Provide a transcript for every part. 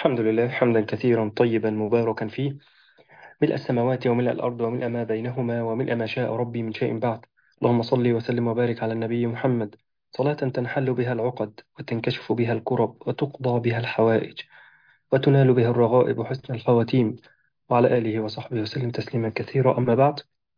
الحمد لله حمدا كثيرا طيبا مباركا فيه ملء السماوات وملء الأرض وملء ما بينهما وملء ما شاء ربي من شيء بعد اللهم صل وسلم وبارك على النبي محمد صلاة تنحل بها العقد وتنكشف بها الكرب وتقضى بها الحوائج وتنال بها الرغائب وحسن الخواتيم وعلى آله وصحبه وسلم تسليما كثيرا أما بعد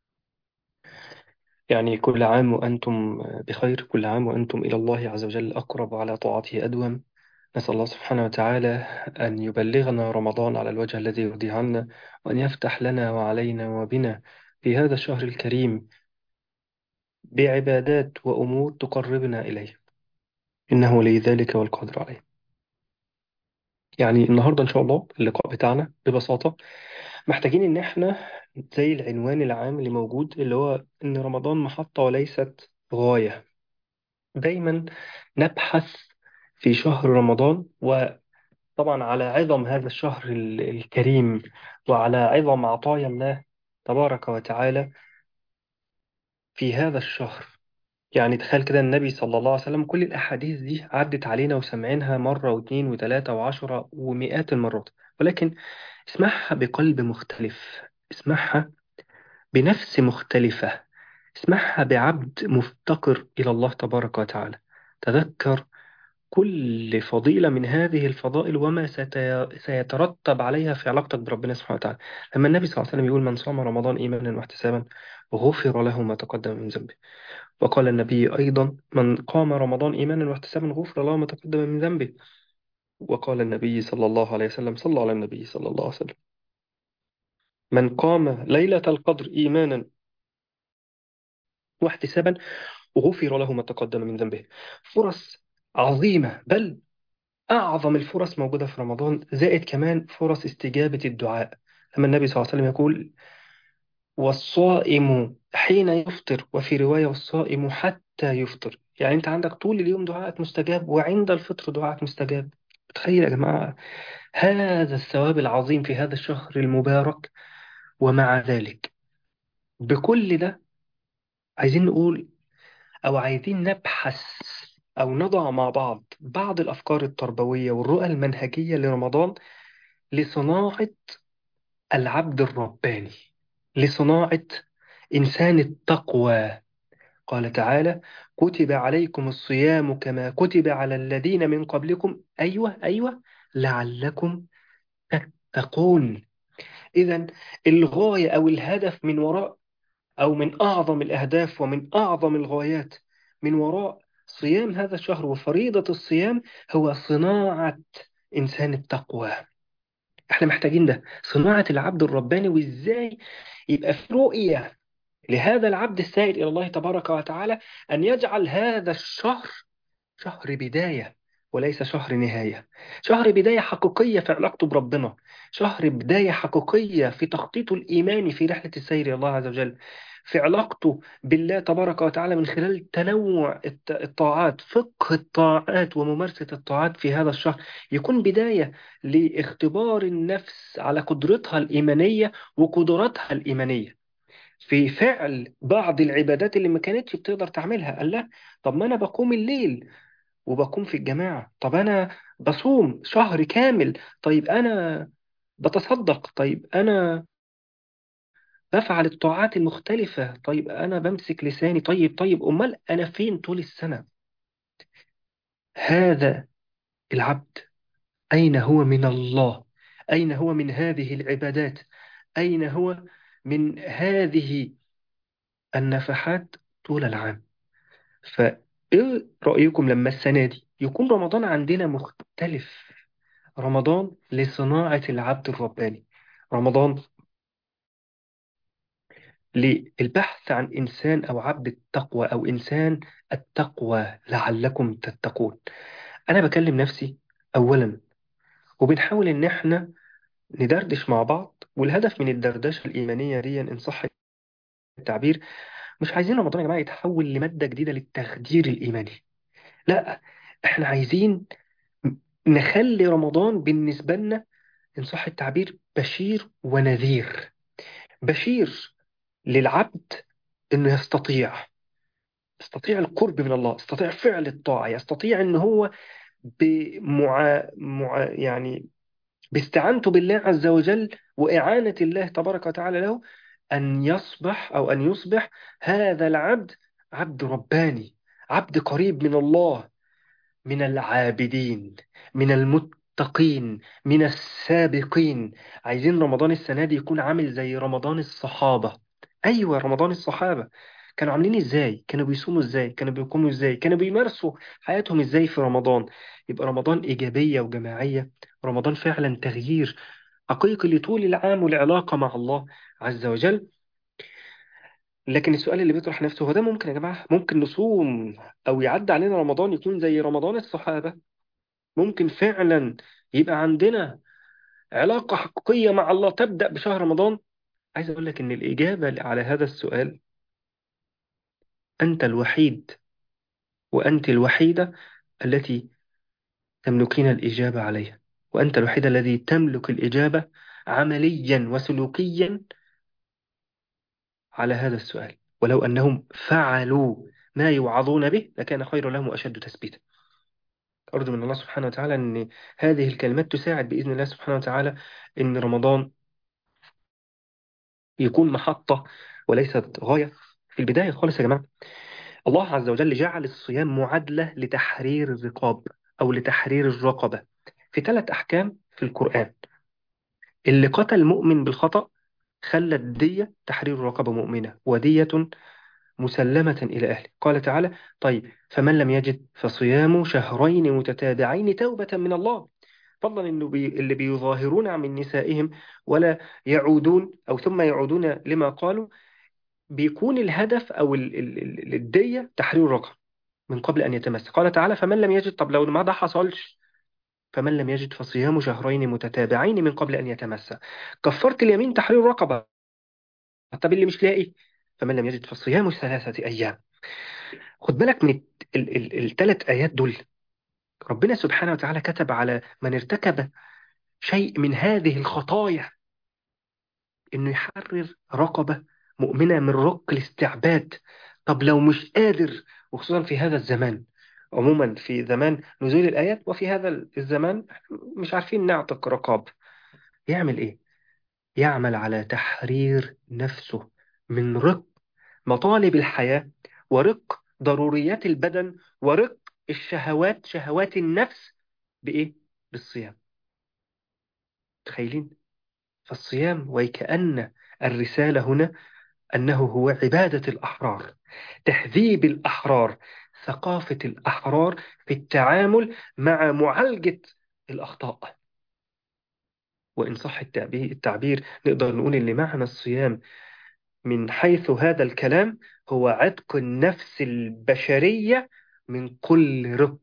يعني كل عام وأنتم بخير كل عام وأنتم إلى الله عز وجل أقرب وعلى طاعته أدوم نسأل الله سبحانه وتعالى أن يبلغنا رمضان على الوجه الذي يرضي عنا وأن يفتح لنا وعلينا وبنا في هذا الشهر الكريم بعبادات وأمور تقربنا إليه إنه ولي ذلك والقادر عليه يعني النهاردة إن شاء الله اللقاء بتاعنا ببساطة محتاجين إن إحنا زي العنوان العام اللي موجود اللي هو إن رمضان محطة وليست غاية دايما نبحث في شهر رمضان وطبعا على عظم هذا الشهر ال- الكريم وعلى عظم عطايا الله تبارك وتعالى في هذا الشهر يعني تخيل كده النبي صلى الله عليه وسلم كل الأحاديث دي عدت علينا وسمعناها مرة واثنين وثلاثة وعشرة ومئات المرات ولكن اسمعها بقلب مختلف اسمعها بنفس مختلفة اسمعها بعبد مفتقر إلى الله تبارك وتعالى تذكر كل فضيلة من هذه الفضائل وما ستي- سيترتب عليها في علاقتك بربنا سبحانه وتعالى لما النبي صلى الله عليه وسلم يقول من صام رمضان إيمانا واحتسابا غفر له ما تقدم من ذنبه وقال النبي أيضا من قام رمضان إيمانا واحتسابا غفر له ما تقدم من ذنبه وقال النبي صلى الله عليه وسلم صلى على النبي صلى الله عليه وسلم من قام ليلة القدر إيمانا واحتسابا غفر له ما تقدم من ذنبه فرص عظيمة بل أعظم الفرص موجودة في رمضان زائد كمان فرص استجابة الدعاء لما النبي صلى الله عليه وسلم يقول والصائم حين يفطر وفي رواية والصائم حتى يفطر يعني أنت عندك طول اليوم دعائك مستجاب وعند الفطر دعائك مستجاب تخيل يا جماعة هذا الثواب العظيم في هذا الشهر المبارك ومع ذلك بكل ده عايزين نقول أو عايزين نبحث أو نضع مع بعض بعض الأفكار التربوية والرؤى المنهجية لرمضان لصناعة العبد الرباني لصناعة إنسان التقوى قال تعالى كتب عليكم الصيام كما كتب على الذين من قبلكم أيوة أيوة لعلكم تتقون إذا الغاية أو الهدف من وراء أو من أعظم الأهداف ومن أعظم الغايات من وراء صيام هذا الشهر وفريضة الصيام هو صناعة إنسان التقوى احنا محتاجين ده صناعة العبد الرباني وإزاي يبقى في رؤية لهذا العبد السائل إلى الله تبارك وتعالى أن يجعل هذا الشهر شهر بداية وليس شهر نهاية شهر بداية حقيقية في علاقته بربنا شهر بداية حقيقية في تخطيطه الإيماني في رحلة السير إلى الله عز وجل في علاقته بالله تبارك وتعالى من خلال تنوع الت- الطاعات فقه الطاعات وممارسة الطاعات في هذا الشهر يكون بداية لاختبار النفس على قدرتها الإيمانية وقدراتها الإيمانية في فعل بعض العبادات اللي ما كانتش بتقدر تعملها قال لا طب ما أنا بقوم الليل وبقوم في الجماعة طب أنا بصوم شهر كامل طيب أنا بتصدق طيب أنا بفعل الطاعات المختلفة طيب أنا بمسك لساني طيب طيب أمال أنا فين طول السنة هذا العبد أين هو من الله أين هو من هذه العبادات أين هو من هذه النفحات طول العام فإيه رأيكم لما السنة دي يكون رمضان عندنا مختلف رمضان لصناعة العبد الرباني رمضان للبحث عن إنسان أو عبد التقوى أو إنسان التقوى لعلكم تتقون أنا بكلم نفسي أولا وبنحاول إن إحنا ندردش مع بعض والهدف من الدردشة الإيمانية دي إن صح التعبير مش عايزين رمضان يا جماعة يتحول لمادة جديدة للتخدير الإيماني لا إحنا عايزين نخلي رمضان بالنسبة لنا إن صح التعبير بشير ونذير بشير للعبد إنه يستطيع يستطيع القرب من الله يستطيع فعل الطاعة يستطيع إن هو بمع... مع... يعني باستعانته بالله عز وجل وإعانة الله تبارك وتعالى له أن يصبح أو أن يصبح هذا العبد عبد رباني عبد قريب من الله من العابدين من المتقين من السابقين عايزين رمضان السنة دي يكون عامل زي رمضان الصحابة أيوة رمضان الصحابة كانوا عاملين ازاي كانوا بيصوموا ازاي كانوا بيقوموا ازاي كانوا بيمارسوا حياتهم ازاي في رمضان يبقى رمضان إيجابية وجماعية رمضان فعلا تغيير حقيقي لطول العام والعلاقة مع الله عز وجل لكن السؤال اللي بيطرح نفسه هو ده ممكن يا جماعة ممكن نصوم أو يعدي علينا رمضان يكون زي رمضان الصحابة ممكن فعلا يبقى عندنا علاقة حقيقية مع الله تبدأ بشهر رمضان عايز أقول لك إن الإجابة على هذا السؤال أنت الوحيد وأنت الوحيدة التي تملكين الإجابة عليها وأنت الوحيد الذي تملك الإجابة عمليا وسلوكيا على هذا السؤال ولو أنهم فعلوا ما يوعظون به لكان خير لهم وأشد تثبيتا أرجو من الله سبحانه وتعالى أن هذه الكلمات تساعد بإذن الله سبحانه وتعالى أن رمضان يكون محطة وليست غاية في البداية خالص يا جماعة الله عز وجل جعل الصيام معادلة لتحرير الرقاب أو لتحرير الرقبة في ثلاث أحكام في القرآن اللي قتل مؤمن بالخطأ خلى الدية تحرير رقبة مؤمنة ودية مسلمة إلى أهله قال تعالى طيب فمن لم يجد فصيام شهرين متتابعين توبة من الله فضلا إنه بي اللي بيظاهرون من نسائهم ولا يعودون أو ثم يعودون لما قالوا بيكون الهدف أو ال ال ال الدية تحرير الرقبة من قبل أن يتمس قال تعالى فمن لم يجد طب لو ما ده حصلش فمن لم يجد فصيام شهرين متتابعين من قبل أن يتمس كفرت اليمين تحرير الرقبة طب اللي مش لاقي فمن لم يجد فصيام ثلاثة أيام خد بالك من الثلاث آيات دول ربنا سبحانه وتعالى كتب على من ارتكب شيء من هذه الخطايا إنه يحرر رقبة مؤمنة من رق الاستعباد طب لو مش قادر وخصوصا في هذا الزمان عموما في زمان نزول الآيات وفي هذا الزمان مش عارفين نعتق رقاب يعمل إيه؟ يعمل على تحرير نفسه من رق مطالب الحياة ورق ضروريات البدن ورق الشهوات شهوات النفس بإيه؟ بالصيام تخيلين؟ فالصيام وكأن الرسالة هنا أنه هو عبادة الأحرار تهذيب الأحرار ثقافة الأحرار في التعامل مع معالجة الأخطاء وإن صح التعبير نقدر نقول إن معنى الصيام من حيث هذا الكلام هو عتق النفس البشرية من كل رق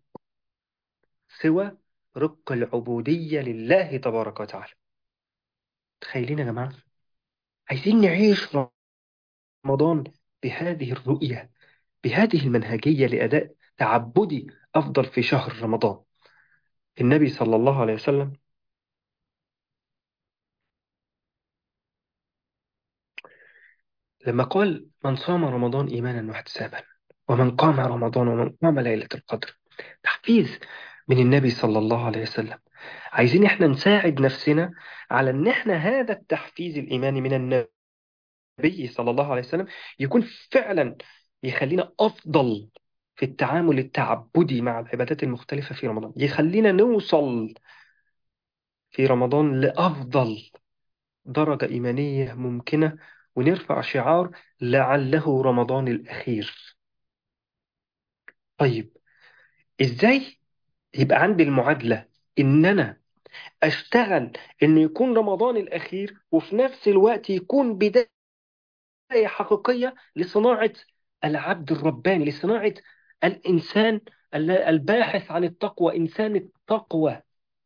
سوى رق العبودية لله تبارك وتعالى تخيلين يا جماعة عايزين نعيش رمضان بهذه الرؤية بهذه المنهجية لأداء تعبدي أفضل في شهر رمضان النبي صلى الله عليه وسلم لما قال من صام رمضان إيمانا واحتسابا ومن قام رمضان ومن قام ليلة القدر تحفيز من النبي صلى الله عليه وسلم عايزين احنا نساعد نفسنا على ان احنا هذا التحفيز الإيماني من النبي صلى الله عليه وسلم يكون فعلا يخلينا أفضل في التعامل التعبدي مع العبادات المختلفة في رمضان يخلينا نوصل في رمضان لأفضل درجة إيمانية ممكنة ونرفع شعار لعله رمضان الأخير طيب إزاي يبقى عندي المعادلة إن أنا أشتغل إنه يكون رمضان الأخير وفي نفس الوقت يكون بداية حقيقية لصناعة العبد الرباني لصناعة الإنسان الباحث عن التقوى إنسان التقوى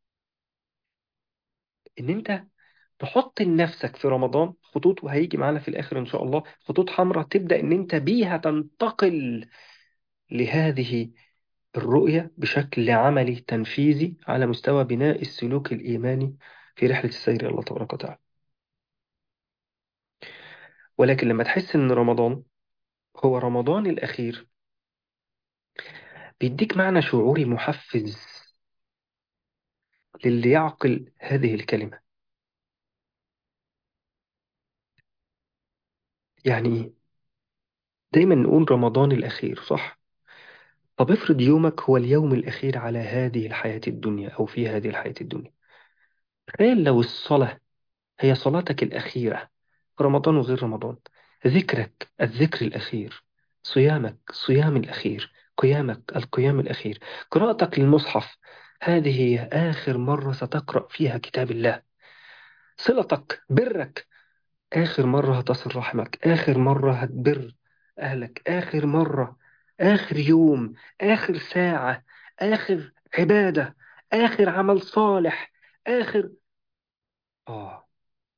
إن أنت تحط لنفسك في رمضان خطوط وهيجي معانا في الآخر إن شاء الله خطوط حمراء تبدأ إن أنت بيها تنتقل لهذه الرؤية بشكل عملي تنفيذي على مستوى بناء السلوك الإيماني في رحلة السير إلى الله تبارك وتعالى ولكن لما تحس إن رمضان هو رمضان الأخير بيديك معنى شعوري محفز للي يعقل هذه الكلمة يعني إيه؟ دايما نقول رمضان الأخير صح؟ طب افرض يومك هو اليوم الأخير على هذه الحياة الدنيا أو في هذه الحياة الدنيا تخيل لو الصلاة هي صلاتك الأخيرة رمضان وغير رمضان ذكرك الذكر الأخير صيامك صيام الأخير قيامك القيام الأخير قراءتك للمصحف هذه هي آخر مرة ستقرأ فيها كتاب الله صلتك برك آخر مرة هتصل رحمك آخر مرة هتبر أهلك آخر مرة آخر يوم آخر ساعة آخر عبادة آخر عمل صالح آخر آه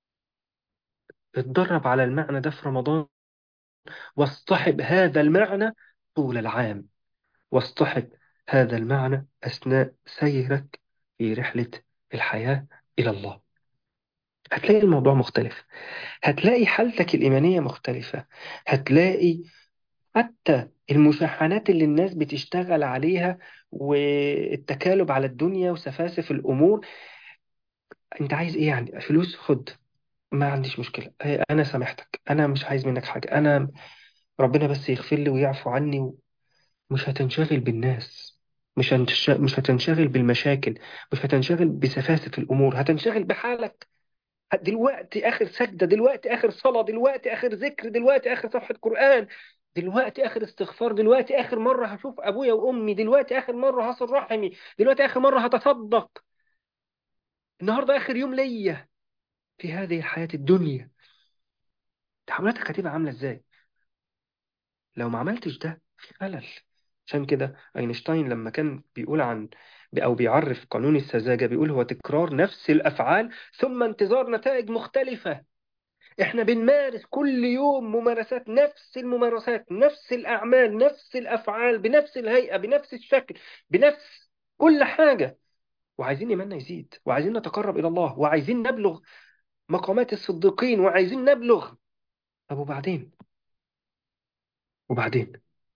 اتدرب على المعنى ده في رمضان واصطحب هذا المعنى طول العام واصطحب هذا المعنى أثناء سيرك في رحلة الحياة إلى الله هتلاقي الموضوع مختلف هتلاقي حالتك الإيمانية مختلفة هتلاقي حتى المشاحنات اللي الناس بتشتغل عليها والتكالب على الدنيا وسفاسف الأمور أنت عايز إيه يعني فلوس خد ما عنديش مشكلة إيه، أنا سامحتك أنا مش عايز منك حاجة أنا ربنا بس يغفر لي ويعفو عني مش هتنشغل بالناس مش هتنش... مش هتنشغل بالمشاكل مش هتنشغل بسفاسف الأمور هتنشغل بحالك دلوقتي آخر سجدة دلوقتي آخر صلاة دلوقتي آخر ذكر دلوقتي آخر صفحة قرآن دلوقتي آخر استغفار دلوقتي آخر مرة هشوف أبويا وأمي دلوقتي آخر مرة هصل رحمي دلوقتي آخر مرة هتصدق النهاردة آخر يوم ليا في هذه الحياة الدنيا تحولاتك هتبقى عاملة إزاي لو ما عملتش ده في خلل عشان كده أينشتاين لما كان بيقول عن أو بيعرف قانون السذاجة بيقول هو تكرار نفس الأفعال ثم انتظار نتائج مختلفة احنا بنمارس كل يوم ممارسات نفس الممارسات نفس الأعمال نفس الأفعال بنفس الهيئة بنفس الشكل بنفس كل حاجة وعايزين إيماننا يزيد وعايزين نتقرب إلى الله وعايزين نبلغ مقامات الصديقين وعايزين نبلغ طب وبعدين وبعدين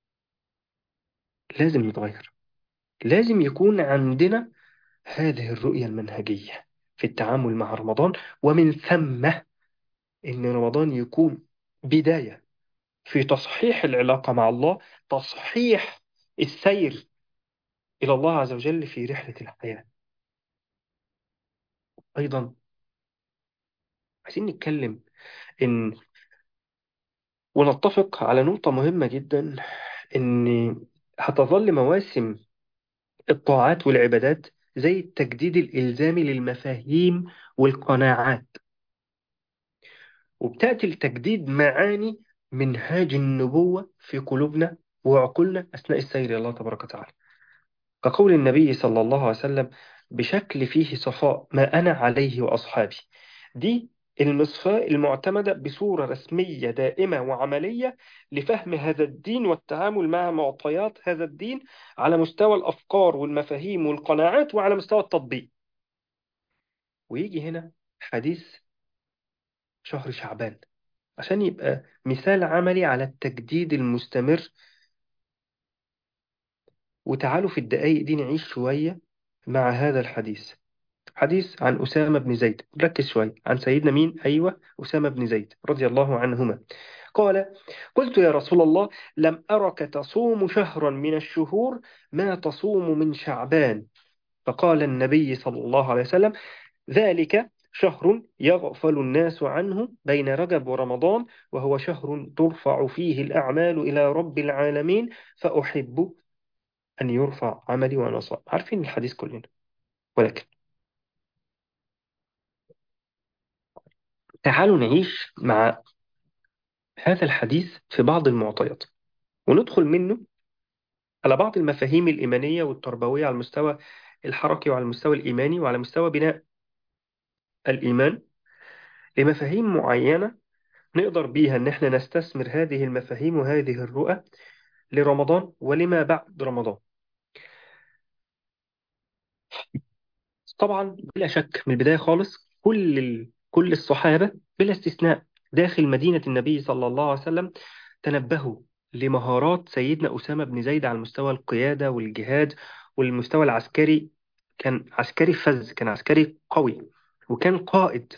لازم نتغير لازم يكون عندنا هذه الرؤية المنهجية في التعامل مع رمضان ومن ثم إن رمضان يكون بداية في تصحيح العلاقة مع الله تصحيح السير إلى الله عز وجل في رحلة الحياة أيضا عايزين نتكلم إن ونتفق على نقطة مهمة جدا إن هتظل مواسم الطاعات والعبادات زي التجديد الإلزامي للمفاهيم والقناعات وبتأتي لتجديد معاني منهاج النبوة في قلوبنا وعقولنا أثناء السير إلى الله تبارك وتعالى كقول النبي صلى الله عليه وسلم بشكل فيه صفاء ما أنا عليه وأصحابي دي المصفاة المعتمدة بصورة رسمية دائمة وعملية لفهم هذا الدين والتعامل مع معطيات هذا الدين على مستوى الأفكار والمفاهيم والقناعات وعلى مستوى التطبيق ويجي هنا حديث شهر شعبان عشان يبقى مثال عملي على التجديد المستمر وتعالوا في الدقايق دي نعيش شوية مع هذا الحديث حديث عن أسامة بن زيد ركز شوية عن سيدنا مين؟ أيوة أسامة بن زيد رضي الله عنهما قال قلت يا رسول الله لم أرك تصوم شهرا من الشهور ما تصوم من شعبان فقال النبي صلى الله عليه وسلم ذلك شهر يغفل الناس عنه بين رجب ورمضان وهو شهر ترفع فيه الأعمال إلى رب العالمين فأحب أن يرفع عملي وأنا صائم عارفين الحديث كلنا ولكن تعالوا نعيش مع هذا الحديث في بعض المعطيات وندخل منه على بعض المفاهيم الإيمانية والتربوية على المستوى الحركي وعلى المستوى الإيماني وعلى مستوى بناء الإيمان لمفاهيم معينة نقدر بيها إن إحنا نستثمر هذه المفاهيم وهذه الرؤى لرمضان ولما بعد رمضان طبعا بلا شك من البداية خالص كل ال... كل الصحابة بلا استثناء داخل مدينة النبي صلى الله عليه وسلم تنبهوا لمهارات سيدنا أسامة بن زيد على مستوى القيادة والجهاد والمستوى العسكري كان عسكري فذ كان عسكري قوي وكان قائد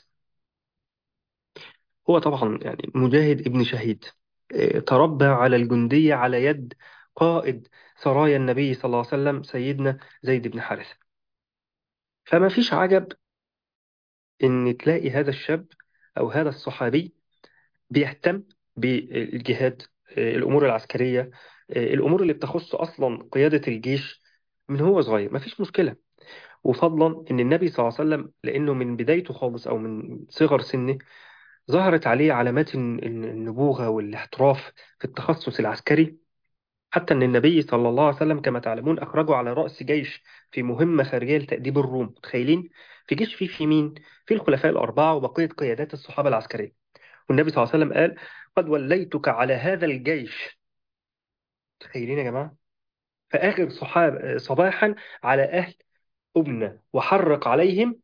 هو طبعا يعني مجاهد ابن شهيد آه، تربى على الجندية على يد قائد سرايا النبي صلى الله عليه وسلم سيدنا زيد بن حارثة فما فيش عجب إن تلاقي هذا الشاب أو هذا الصحابي بيهتم بالجهاد آه، الأمور العسكرية آه، الأمور اللي بتخص أصلا قيادة الجيش من هو صغير مفيش مشكلة وفضلا إن النبي صلى الله عليه وسلم لأنه من بدايته خالص أو من صغر سنه ظهرت عليه علامات الن- الن- النبوغة والاحتراف في التخصص العسكري حتى أن النبي صلى الله عليه وسلم كما تعلمون أخرجه على رأس جيش في مهمة خارجية لتأديب الروم متخيلين في جيش فيه في مين؟ في الخلفاء الأربعة وبقية قيادات الصحابة العسكرية والنبي صلى الله عليه وسلم قال قد وليتك على هذا الجيش متخيلين يا جماعة فآخر صحاب صباحا على أهل أبنى وحرق عليهم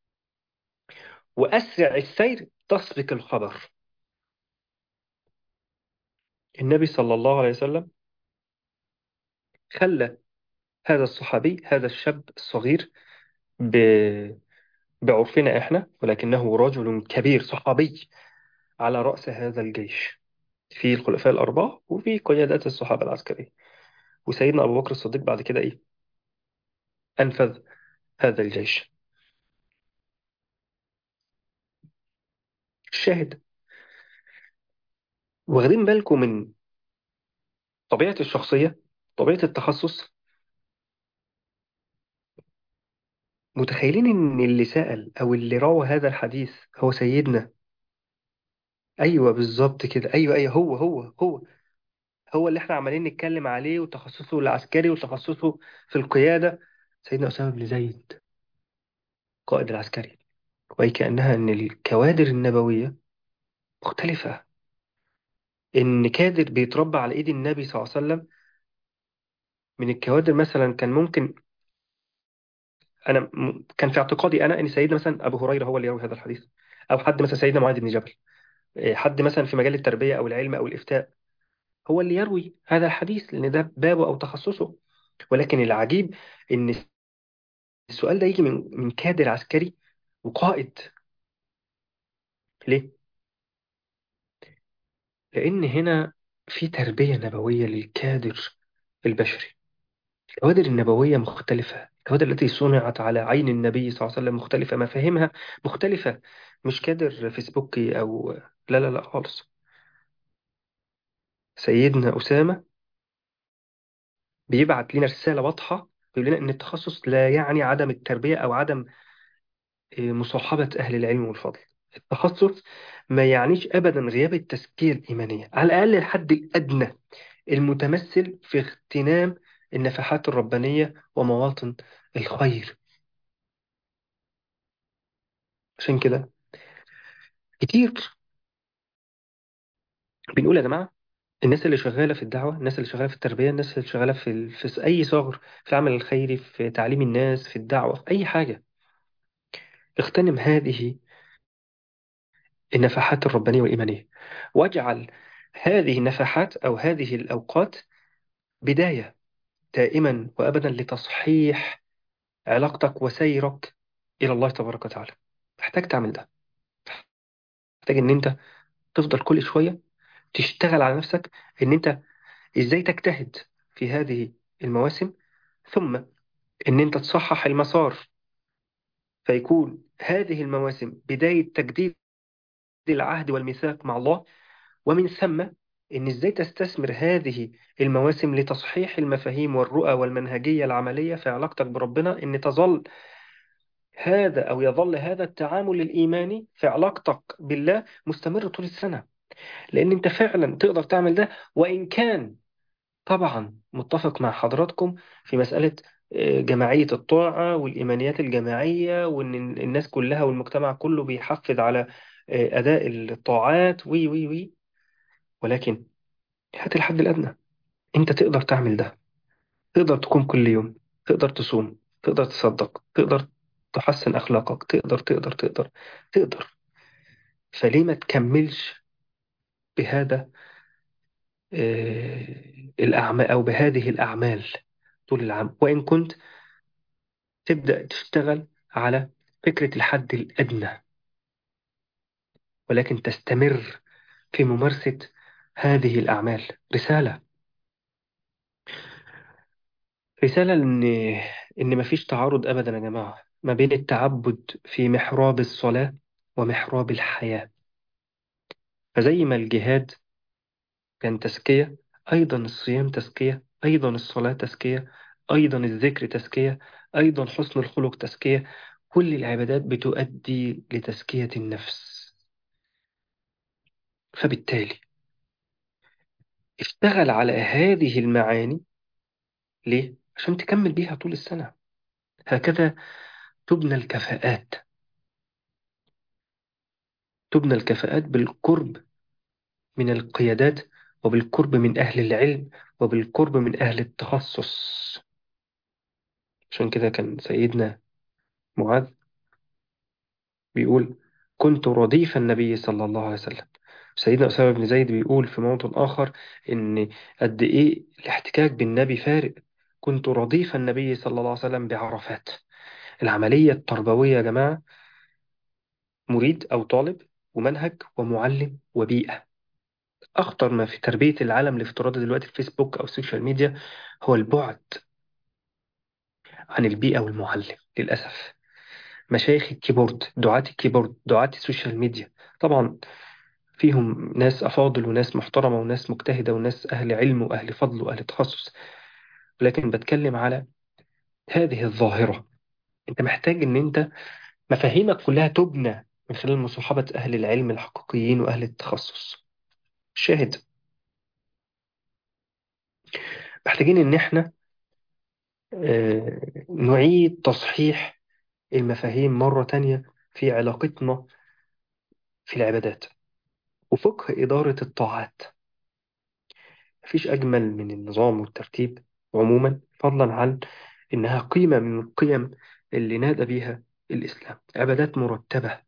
وأسرع السير تسبق الخبر النبي صلى الله عليه وسلم خلى هذا الصحابي هذا الشاب الصغير ب... بعرفنا إحنا ولكنه رجل كبير صحابي على رأس هذا الجيش في الخلفاء الأربعة وفي قيادات الصحابة العسكرية وسيدنا أبو بكر الصديق بعد كده إيه أنفذ هذا الجيش الشاهد واخدين بالكم من طبيعة الشخصية طبيعة التخصص متخيلين إن اللي سأل أو اللي روى هذا الحديث هو سيدنا أيوه بالظبط كده أيوه أيوه هو هو هو هو اللي إحنا عمالين نتكلم عليه وتخصصه العسكري وتخصصه في القيادة سيدنا أسامة بن زيد قائد العسكري وكأنها إن الكوادر النبوية مختلفة إن كادر بيتربى على إيد النبي صلى الله عليه وسلم من الكوادر مثلا كان ممكن أنا م- كان في اعتقادي أنا إن سيدنا مثلا أبو هريرة هو اللي يروي هذا الحديث أو حد مثلا سيدنا معاذ بن جبل إيه، حد مثلا في مجال التربية أو العلم أو الإفتاء هو اللي يروي هذا الحديث لأن ده بابه أو تخصصه ولكن العجيب إن السؤال ده يجي من من كادر عسكري وقائد ليه؟ لأن هنا في تربية نبوية للكادر البشري الكوادر النبوية مختلفة الكوادر التي صنعت على عين النبي صلى الله عليه وسلم مختلفة مفاهيمها مختلفة مش كادر فيسبوكي أو لا لا لا خالص سيدنا أسامة بيبعت لنا رسالة واضحة بيقول لنا إن التخصص لا يعني عدم التربية أو عدم آه، مصاحبة أهل العلم والفضل التخصص ما يعنيش أبدا غياب التزكية الإيمانية على الأقل الحد الأدنى المتمثل في اغتنام النفحات الربانية ومواطن الخير عشان كده كتير بنقول يا جماعة الناس اللي شغالة في الدعوة الناس اللي شغالة في التربية الناس اللي شغالة في, ال- في أي صغر في العمل الخيري في تعليم الناس في الدعوة في أي حاجة اغتنم هذه النفحات الربانية والإيمانية واجعل هذه النفحات أو هذه الأوقات بداية دائما وأبدا لتصحيح علاقتك وسيرك إلى الله تبارك وتعالى محتاج تعمل ده محتاج إن أنت تفضل كل شوية تشتغل على نفسك إن أنت إزاي تجتهد في هذه المواسم ثم إن أنت تصحح المسار فيكون هذه المواسم بداية تجديد العهد والميثاق مع الله ومن ثم إن إزاي تستثمر هذه المواسم لتصحيح المفاهيم والرؤى والمنهجية العملية في علاقتك بربنا إن تظل هذا أو يظل هذا التعامل الإيماني في علاقتك بالله مستمر طول السنة لأن أنت فعلا تقدر تعمل ده وإن كان طبعا متفق مع حضراتكم في مسألة آه، جماعية الطاعة والإيمانيات الجماعية وإن الناس كلها والمجتمع كله بيحفز على آه، أداء الطاعات وي وي وي ولكن هات الحد الأدنى أنت تقدر تعمل ده تقدر تقوم كل يوم تقدر تصوم تقدر تصدق تقدر تحسن أخلاقك تقدر تقدر تقدر تقدر فليه ما تكملش بهذا آه، الأعمال أو بهذه الأعمال طول العام وإن كنت تبدأ تشتغل على فكرة الحد الأدنى ولكن تستمر في ممارسة هذه الأعمال رسالة رسالة إن إن مفيش تعارض أبدا يا جماعة ما بين التعبد في محراب الصلاة ومحراب الحياة فزي ما الجهاد كان تزكية أيضا الصيام تزكية أيضا الصلاة تزكية أيضا الذكر تزكية أيضا حسن الخلق تزكية كل العبادات بتؤدي لتزكية النفس فبالتالي اشتغل على هذه المعاني ليه؟ عشان تكمل بيها طول السنة هكذا تبنى الكفاءات تبنى الكفاءات بالقرب من القيادات وبالقرب من أهل العلم وبالقرب من أهل التخصص عشان كده كان سيدنا معاذ بيقول كنت رديف النبي صلى الله عليه وسلم سيدنا أسامة بن زيد بيقول في موطن آخر إن قد إيه الاحتكاك بالنبي فارق كنت رديف النبي صلى الله عليه وسلم بعرفات العملية التربوية يا جماعة مريد أو طالب ومنهج ومعلم وبيئة أخطر ما في تربية العالم الافتراضي دلوقتي الفيسبوك أو السوشيال ميديا هو البعد عن البيئة والمعلم للأسف مشايخ الكيبورد دعاة الكيبورد دعاة السوشيال ميديا طبعا فيهم ناس أفاضل وناس محترمة وناس مجتهدة وناس أهل علم وأهل فضل وأهل تخصص ولكن بتكلم على هذه الظاهرة أنت محتاج أن أنت مفاهيمك كلها تبنى من خلال مصاحبة أهل العلم الحقيقيين وأهل التخصص شاهد محتاجين إن إحنا آه، نعيد تصحيح المفاهيم مرة تانية في علاقتنا في العبادات وفقه إدارة الطاعات مفيش أجمل من النظام والترتيب عموما فضلا عن إنها قيمة من القيم اللي نادى بيها الإسلام عبادات مرتبة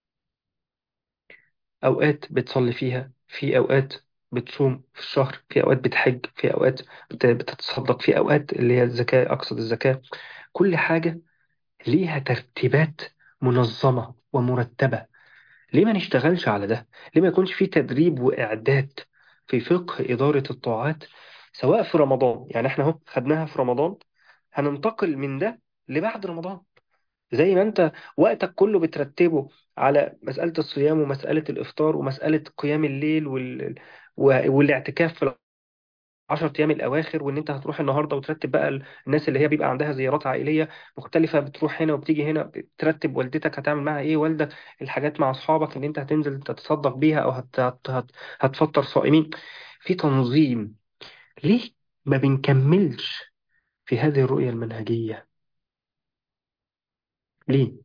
أوقات بتصلي فيها في أوقات بتصوم في الشهر في أوقات بتحج في أوقات بت- بتتصدق في أوقات اللي هي الزكاة أقصد الزكاة كل حاجة ليها ترتيبات منظمة ومرتبة ليه ما نشتغلش على ده؟ ليه ما يكونش في تدريب وإعداد في فقه إدارة الطاعات سواء في رمضان يعني احنا اهو خدناها في رمضان هننتقل من ده لبعد رمضان زي ما انت وقتك كله بترتبه على مسألة الصيام ومسألة الإفطار ومسألة قيام الليل وال... و- والاعتكاف في العشر أيام الأواخر وإن أنت هتروح النهاردة وترتب بقى ال- الناس اللي هي بيبقى عندها زيارات عائلية مختلفة بتروح هنا وبتيجي هنا بترتب والدتك هتعمل معاها إيه والدك الحاجات مع أصحابك إن أنت هتنزل تتصدق بيها أو هت... هت... هت... هتفطر صائمين في تنظيم ليه ما بنكملش في هذه الرؤية المنهجية ليه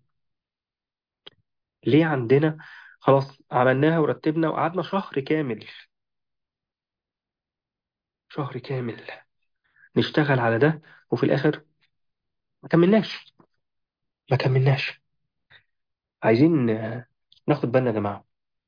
ليه عندنا خلاص عملناها ورتبنا وقعدنا شهر كامل شهر كامل نشتغل على ده وفي الآخر ما كملناش ما كملناش عايزين آه، ناخد بالنا يا جماعة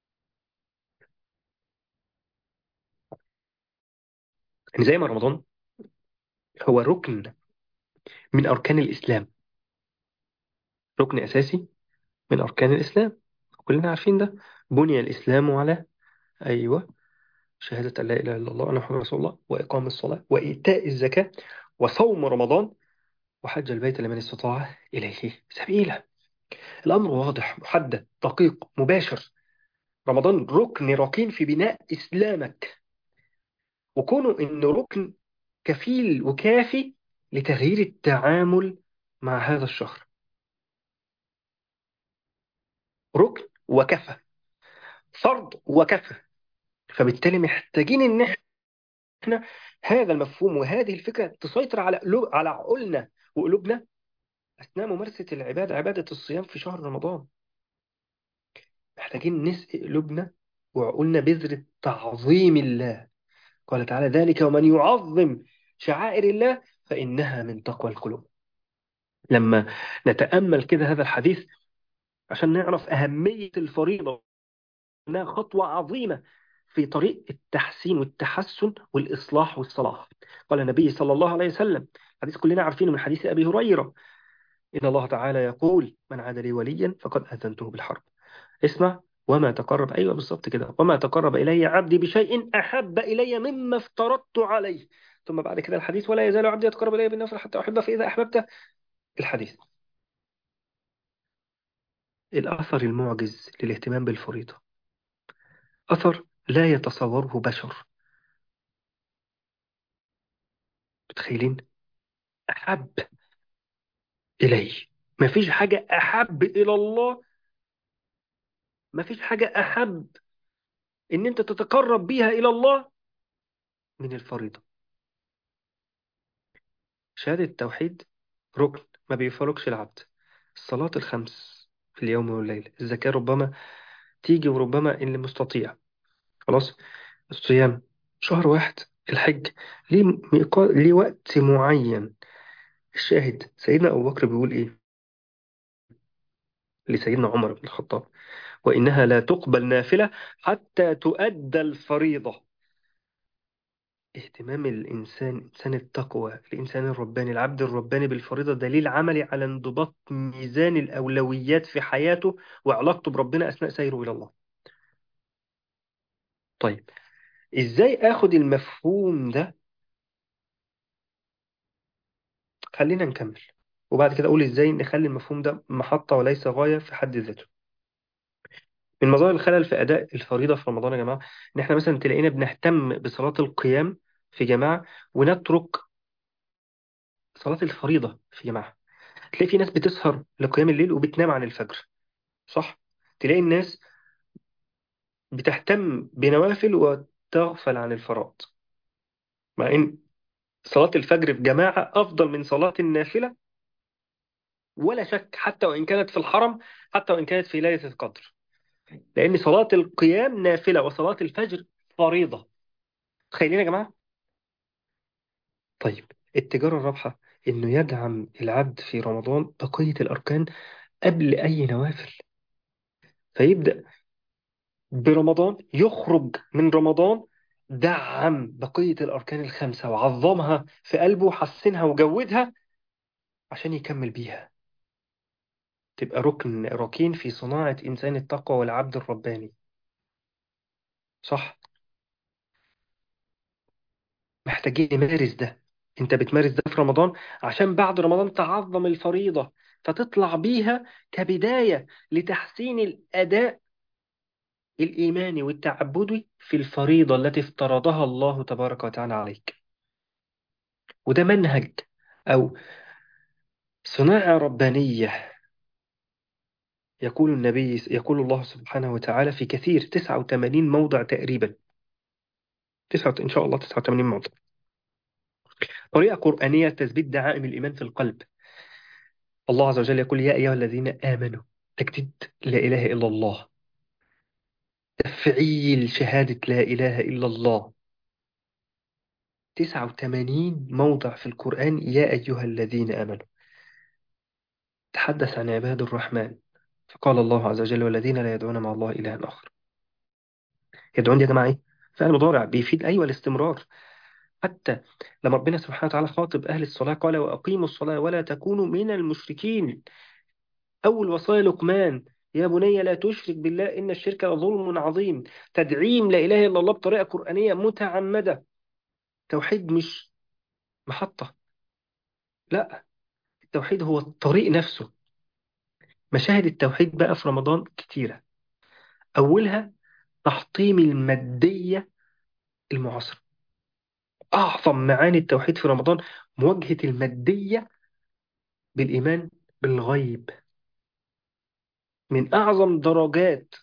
إن زي ما رمضان هو ركن من أركان الإسلام ركن أساسي من أركان الإسلام كلنا عارفين ده بني الإسلام على أيوة شهادة أن لا إله إلا الله وأن محمد رسول الله وإقام الصلاة وإيتاء الزكاة وصوم رمضان وحج البيت لمن استطاع إليه سبيلا الأمر واضح محدد دقيق مباشر رمضان ركن ركين في بناء إسلامك وكونه إنه ركن كفيل وكافي لتغيير التعامل مع هذا الشهر ركن وكفى فرض وكفى فبالتالي محتاجين إن إحنا هذا المفهوم وهذه الفكرة تسيطر على قلوب على عقولنا وقلوبنا أثناء ممارسة العبادة عبادة الصيام في شهر رمضان محتاجين نسقي قلوبنا وعقولنا بذرة تعظيم الله قال تعالى ذلك ومن يعظم شعائر الله فإنها من تقوى القلوب لما نتأمل كده هذا الحديث عشان نعرف أهمية الفريضة إنها خطوة عظيمة في طريق التحسين والتحسن والإصلاح والصلاح قال النبي صلى الله عليه وسلم حديث كلنا عارفينه من حديث أبي هريرة إن الله تعالى يقول من عاد لي وليا فقد أذنته بالحرب اسمع وما تقرب أيوة بالظبط كده وما تقرب إلي عبدي بشيء أحب إلي مما افترضت عليه ثم بعد كده الحديث ولا يزال عبدي يتقرب إلي بالنفل حتى أحبه فإذا أحببته الحديث الأثر المعجز للاهتمام بالفريضة أثر لا يتصوره بشر متخيلين أحب إلي مفيش حاجة أحب إلى الله مفيش حاجة أحب إن أنت تتقرب بيها إلى الله من الفريضة شهادة التوحيد ركن ما بيفرقش العبد الصلاة الخمس في اليوم والليل الزكاة ربما تيجي وربما اللي مستطيع خلاص الصيام شهر واحد الحج ليه ميقا... ليه وقت معين الشاهد سيدنا أبو بكر بيقول إيه لسيدنا عمر بن الخطاب وإنها لا تقبل نافلة حتى تؤدى الفريضة اهتمام الإنسان إنسان التقوى الإنسان الرباني العبد الرباني بالفريضة دليل عملي على انضباط ميزان الأولويات في حياته وعلاقته بربنا أثناء سيره إلى الله طيب إزاي آخد المفهوم ده خلينا نكمل وبعد كده أقول إزاي نخلي المفهوم ده محطة وليس غاية في حد ذاته من مظاهر الخلل في أداء الفريضة في رمضان يا جماعة إن إحنا مثلا تلاقينا بنهتم بصلاة القيام في جماعة ونترك صلاة الفريضة في جماعة تلاقي في ناس بتسهر لقيام الليل وبتنام عن الفجر صح؟ تلاقي الناس بتهتم بنوافل وتغفل عن الفرائض مع إن صلاة الفجر في جماعة أفضل من صلاة النافلة ولا شك حتى وإن كانت في الحرم حتى وإن كانت في ليلة القدر لأن صلاة القيام نافلة وصلاة الفجر فريضة تخيلين يا جماعة؟ طيب التجارة الرابحة إنه يدعم العبد في رمضان بقية الأركان قبل أي نوافل فيبدأ برمضان يخرج من رمضان دعم بقية الأركان الخمسة وعظمها في قلبه وحسنها وجودها عشان يكمل بيها تبقى ركن ركين في صناعة إنسان التقوى والعبد الرباني صح محتاجين نمارس ده انت بتمارس ده في رمضان عشان بعد رمضان تعظم الفريضة فتطلع بيها كبداية لتحسين الأداء الإيماني والتعبدي في الفريضة التي افترضها الله تبارك وتعالى عليك وده منهج أو صناعة ربانية يقول النبي يقول الله سبحانه وتعالى في كثير 89 موضع تقريبا تسعة إن شاء الله 89 موضع طريقة قرآنية تثبيت دعائم الإيمان في القلب الله عز وجل يقول يا أيها الذين آمنوا تجديد لا إله إلا الله تفعيل شهادة لا إله إلا الله 89 موضع في القرآن يا أيها الذين آمنوا تحدث عن عباد الرحمن فقال الله عز وجل والذين لا يدعون مع الله إلها آخر يدعون دي يا جماعة إيه؟ فعل مضارع بيفيد أيوة الاستمرار حتى لما ربنا سبحانه وتعالى خاطب أهل الصلاة قال وأقيموا الصلاة ولا تكونوا من المشركين أول وصايا لقمان يا بني لا تشرك بالله إن الشرك لظلم عظيم تدعيم لا إله إلا الله بطريقة قرآنية متعمدة توحيد مش محطة لا التوحيد هو الطريق نفسه مشاهد التوحيد بقى في رمضان كتيرة أولها تحطيم المادية المعاصرة أعظم معاني التوحيد في رمضان مواجهة المادية بالإيمان بالغيب من أعظم درجات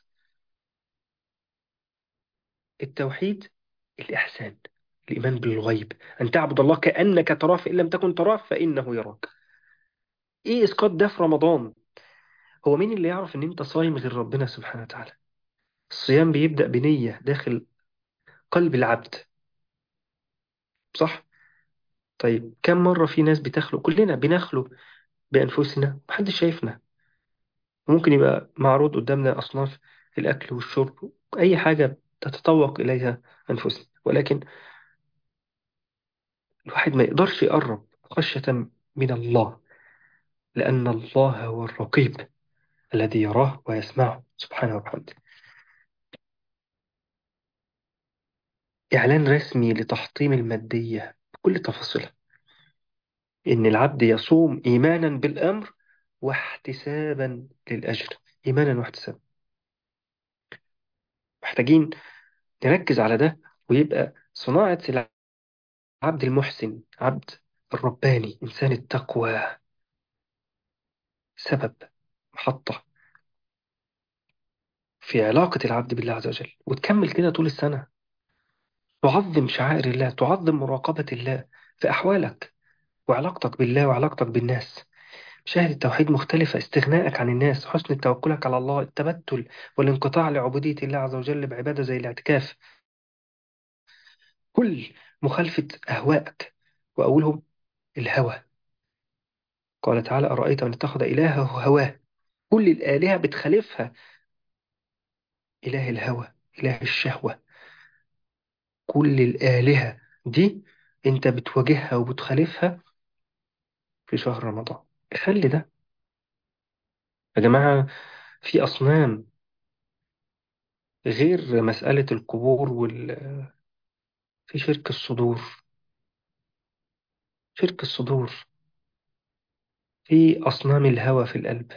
التوحيد الإحسان الإيمان بالغيب أن تعبد الله كأنك تراه فإن لم تكن تراه فإنه يراك إيه إسقاط ده في رمضان هو مين اللي يعرف إن أنت صايم غير ربنا سبحانه وتعالى الصيام بيبدأ بنية داخل قلب العبد صح؟ طيب كم مرة في ناس بتخلق كلنا بنخلق بأنفسنا محدش شايفنا ممكن يبقى معروض قدامنا أصناف الأكل والشرب أي حاجة تتطوق إليها أنفسنا ولكن الواحد ما يقدرش يقرب خشية من الله لأن الله هو الرقيب الذي يراه ويسمعه سبحانه وبحمده إعلان رسمي لتحطيم المادية بكل تفاصيلها إن العبد يصوم إيمانا بالأمر واحتسابا للأجر إيمانا واحتسابا محتاجين نركز على ده ويبقى صناعة العبد المحسن عبد الرباني إنسان التقوى سبب محطة في علاقة العبد بالله عز وجل وتكمل كده طول السنة تعظم شعائر الله تعظم مراقبة الله في أحوالك وعلاقتك بالله وعلاقتك بالناس مشاهد التوحيد مختلفة استغنائك عن الناس حسن توكلك على الله التبتل والانقطاع لعبودية الله عز وجل بعبادة زي الاعتكاف كل مخالفة أهوائك وأولهم الهوى قال تعالى أرأيت من اتخذ إلهه هواه كل الآلهة بتخالفها إله الهوى إله الشهوة كل الآلهة دي أنت بتواجهها وبتخالفها في شهر رمضان خلي ده يا جماعة في أصنام غير مسألة القبور وال... في شرك الصدور شرك الصدور في أصنام الهوى في القلب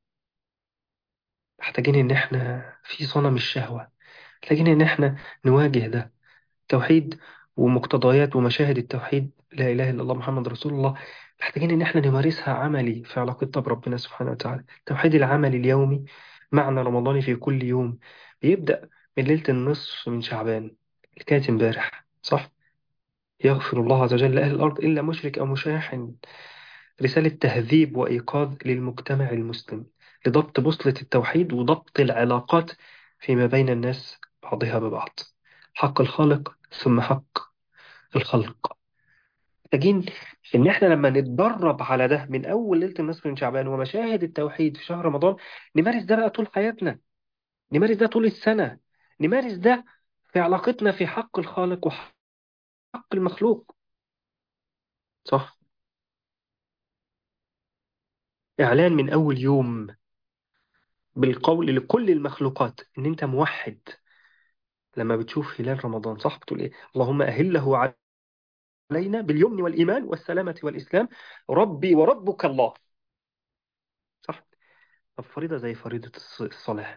محتاجين إن إحنا في صنم الشهوة محتاجين إن إحنا نواجه ده توحيد ومقتضيات ومشاهد التوحيد لا إله إلا الله محمد رسول الله محتاجين إن إحنا نمارسها عملي في علاقتنا بربنا سبحانه وتعالى التوحيد العملي اليومي معنى رمضاني في كل يوم بيبدأ من ليلة النصف من شعبان اللي كانت امبارح صح؟ يغفر الله عز وجل لأهل الأرض إلا مشرك أو مشاحن رسالة تهذيب وإيقاظ للمجتمع المسلم لضبط بوصلة التوحيد وضبط العلاقات فيما بين الناس بعضها ببعض حق الخالق ثم حق الخلق محتاجين إن إحنا لما نتدرب على ده من أول ليلة النصف من شعبان ومشاهد التوحيد في شهر رمضان نمارس ده بقى طول حياتنا نمارس ده طول السنة نمارس ده في علاقتنا في حق الخالق وحق المخلوق صح إعلان من أول يوم بالقول لكل المخلوقات إن أنت موحد لما بتشوف هلال رمضان صح بتقول إيه اللهم أهله علينا باليمن والإيمان والسلامة والإسلام ربي وربك الله صح طب فريضة زي فريضة الص- الصلاة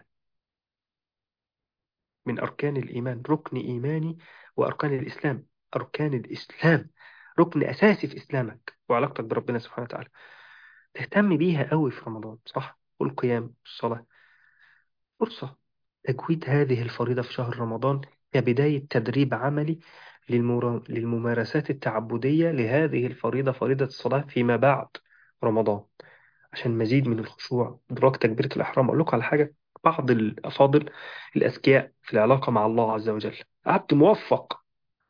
من أركان الإيمان ركن إيماني وأركان الإسلام أركان الإسلام ركن أساسي في إسلامك وعلاقتك بربنا سبحانه وتعالى تهتم بيها قوي في رمضان صح والقيام الصلاة فرصة تجويد هذه الفريضة في شهر رمضان كبداية تدريب عملي للمرا- للممارسات التعبدية لهذه الفريضة فريضة الصلاة فيما بعد رمضان عشان مزيد من الخشوع إدراك تكبيرة الإحرام أقول لكم على حاجة بعض الأفاضل الأذكياء في العلاقة مع الله عز وجل عبد موفق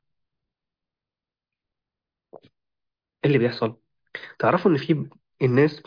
إيه اللي بيحصل تعرفوا إن في الناس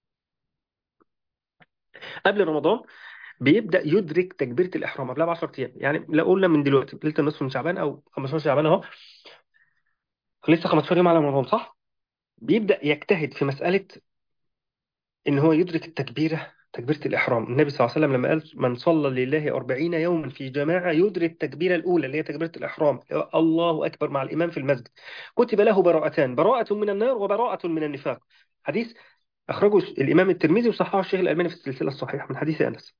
قبل رمضان بيبدأ يدرك تكبيرة الإحرام قبلها ب 10 أيام يعني لو قلنا من دلوقتي ليلة النصف من شعبان أو 15 شعبان أهو لسه 15 يوم على رمضان صح بيبدأ يجتهد في مسألة إن هو يدرك التكبيرة تكبيرة الإحرام النبي صلى الله عليه وسلم لما قال من صلى لله أربعين يوما في جماعة يدرك التكبيرة الأولى اللي هي تكبيرة الإحرام الله أكبر مع الإمام في المسجد كتب له براءتان براءة من النار وبراءة من النفاق حديث أخرجه الإمام الترمذي وصححه الشيخ الألباني في السلسلة الصحيحة من حديث أنس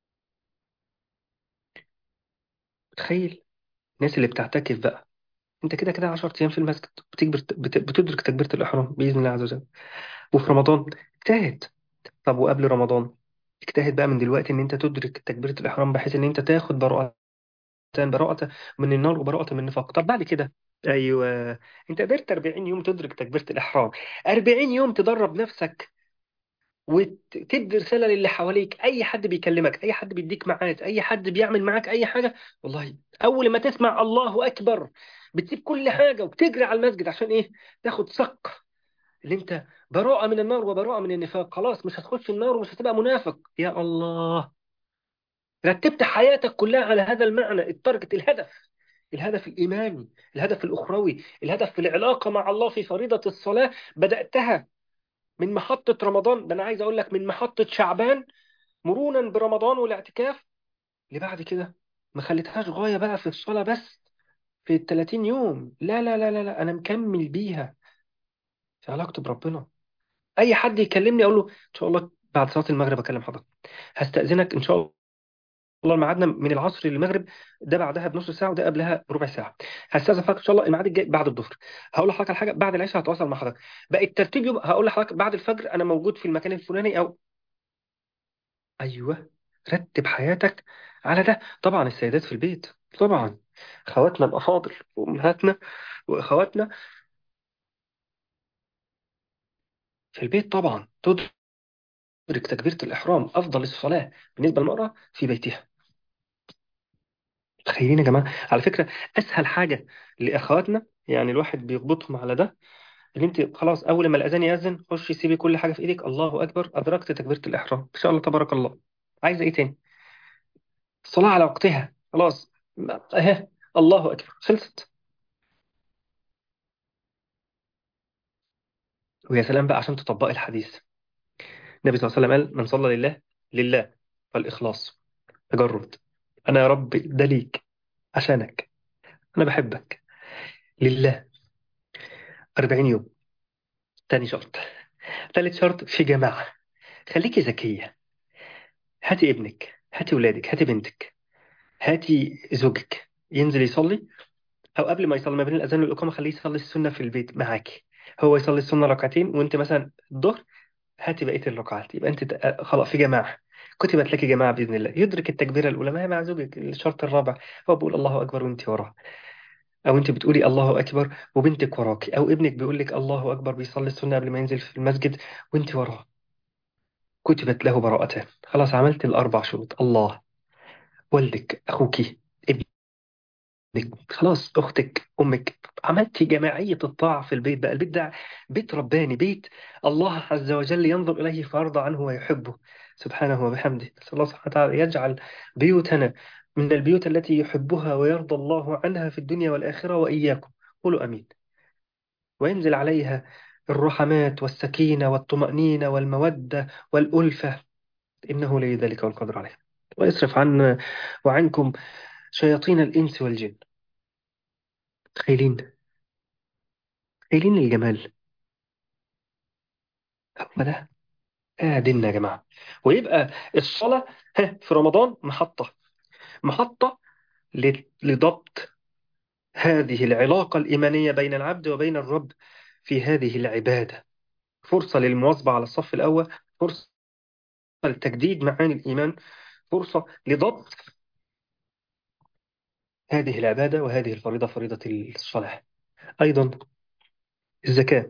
تخيل الناس اللي بتعتكف بقى أنت كده كده 10 أيام في المسجد بتكبر بت- بتدرك تكبيرة الإحرام بإذن الله عز وجل وفي رمضان اجتهد طب وقبل رمضان اجتهد بقى من دلوقتي ان انت تدرك تكبيرة الاحرام بحيث ان انت تاخد براءة براءة من النار وبراءة من النفاق طب بعد كده ايوه انت قدرت 40 يوم تدرك تكبيرة الاحرام 40 يوم تدرب نفسك وتدي رسالة للي حواليك اي حد بيكلمك اي حد بيديك معاد اي حد بيعمل معاك اي حاجة والله اول ما تسمع الله اكبر بتسيب كل حاجة وبتجري على المسجد عشان ايه تاخد صك اللي انت براءة من النار وبراءة من النفاق خلاص مش هتخش النار ومش هتبقى منافق يا الله رتبت حياتك كلها على هذا المعنى التارجت الهدف الهدف الإيماني الهدف الأخروي الهدف في العلاقة مع الله في فريضة الصلاة بدأتها من محطة رمضان ده أنا عايز أقول لك من محطة شعبان مرورا برمضان والاعتكاف اللي بعد كده ما خليتهاش غاية بقى في الصلاة بس في ال 30 يوم لا لا لا لا لا أنا مكمل بيها في علاقتي بربنا أي حد يكلمني أقول له إن شاء الله بعد صلاة المغرب أكلم حضرتك هستأذنك إن شاء الله ميعادنا من العصر للمغرب ده بعدها بنص ساعة وده قبلها بربع ساعة هستأذن حضرتك إن شاء الله الميعاد الجاي بعد الظهر هقول لحضرتك على حاجة بعد العشاء هتواصل مع حضرتك بقى الترتيب يبقى هقول لحضرتك بعد الفجر أنا موجود في المكان الفلاني أو أيوه رتب حياتك على ده طبعا السيدات في البيت طبعا خواتنا الأفاضل وأمهاتنا وأخواتنا في البيت طبعا تدرك تكبيرة الإحرام أفضل الصلاة بالنسبة للمرأة في بيتها تخيلين يا جماعة على فكرة أسهل حاجة لأخواتنا يعني الواحد بيضبطهم على ده اللي أنت خلاص أول ما الأذان يأذن خشي سيبي كل حاجة في إيدك الله أكبر أدركت تكبيرة الإحرام إن شاء الله تبارك الله عايزة إيه تاني الصلاة على وقتها خلاص أهي الله أكبر خلصت ويا سلام بقى عشان تطبقي الحديث النبي صلى الله عليه وسلم قال من صلى لله لله فالإخلاص تجرد أنا يا رب ده ليك عشانك أنا بحبك لله 40 يوم تاني شرط تالت شرط في جماعة خليكي ذكية هاتي ابنك هاتي ولادك هاتي بنتك هاتي زوجك ينزل يصلي أو قبل ما يصلي ما بين الأذان والإقامة خليه يصلي السنة في البيت معاكي هو يصلي السنة ركعتين وأنت مثلا الظهر هاتي بقية الركعات يبقى أنت ت- خلاص في جماعة كتبت لك جماعة بإذن الله يدرك التكبيرة الأولى ما هي مع زوجك الشرط الرابع هو بيقول الله أكبر وأنت وراه أو أنت بتقولي الله أكبر وبنتك وراكي أو ابنك بيقول لك الله أكبر بيصلي السنة قبل ما ينزل في المسجد وأنت وراه كتبت له براءتان خلاص عملت الأربع شروط الله والدك أخوك ابنك خلاص أختك أمك عملتي جماعية الطاعة في البيت بقى البيت ده بيت رباني بيت الله عز وجل ينظر إليه فيرضى عنه ويحبه سبحانه وبحمده نسأل الله سبحانه وتعالى يجعل بيوتنا من البيوت التي يحبها ويرضى الله عنها في الدنيا والآخرة وإياكم قولوا أمين وينزل عليها الرحمات والسكينة والطمأنينة والمودة والألفة إنه لي ذلك والقدر عليه ويصرف عنا وعنكم شياطين الإنس والجن تخيلين تخيلين الجمال هو ده قاعدين يا جماعة ويبقى الصلاة ها، في رمضان محطة محطة ل- لضبط هذه العلاقة الإيمانية بين العبد وبين الرب في هذه العبادة فرصة للمواظبة على الصف الأول فرصة لتجديد معاني الإيمان فرصة لضبط هذه العبادة وهذه الفريضة فريضة الصلاة أيضا الزكاة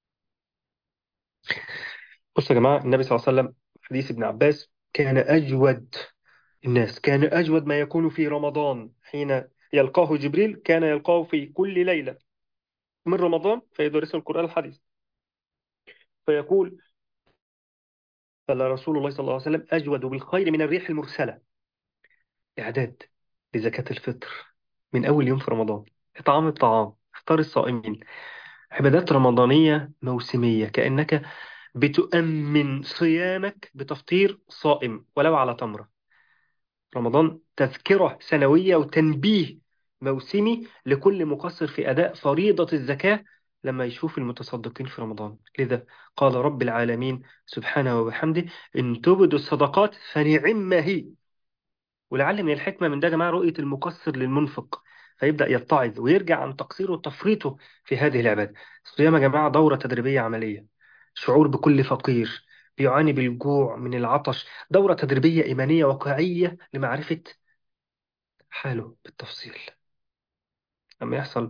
بصوا يا جماعة النبي صلى الله عليه وسلم حديث ابن عباس كان أجود الناس كان أجود ما يكون في رمضان حين يلقاه جبريل كان يلقاه في كل ليلة من رمضان فيدرسه القرآن الحديث فيقول قال رسول الله صلى الله عليه وسلم أجود بالخير من الريح المرسلة إعداد لزكاة الفطر من أول يوم في رمضان إطعام الطعام إفطار الصائمين عبادات رمضانية موسمية كأنك بتؤمن صيامك بتفطير صائم ولو على تمرة رمضان تذكرة سنوية وتنبيه موسمي لكل مقصر في أداء فريضة الزكاة لما يشوف المتصدقين في رمضان لذا قال رب العالمين سبحانه وبحمده إن تبدوا الصدقات فنعم هي ولعل من الحكمة من ده يا جماعة رؤية المقصر للمنفق فيبدأ يتعظ ويرجع عن تقصيره وتفريطه في هذه العبادة الصيام يا جماعة دورة تدريبية عملية شعور بكل فقير بيعاني بالجوع من العطش دورة تدريبية إيمانية واقعية لمعرفة حاله بالتفصيل لما يحصل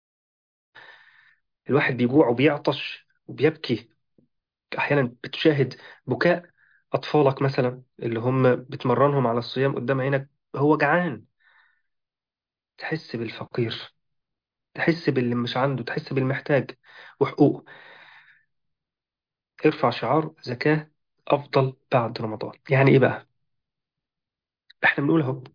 الواحد بيجوع وبيعطش وبيبكي أحيانا بتشاهد بكاء أطفالك مثلا اللي هم بتمرنهم على الصيام قدام عينك هو جعان تحس بالفقير تحس باللي مش عنده تحس بالمحتاج وحقوقه ارفع شعار زكاة أفضل بعد رمضان يعني إيه بقى؟ إحنا بنقول أهو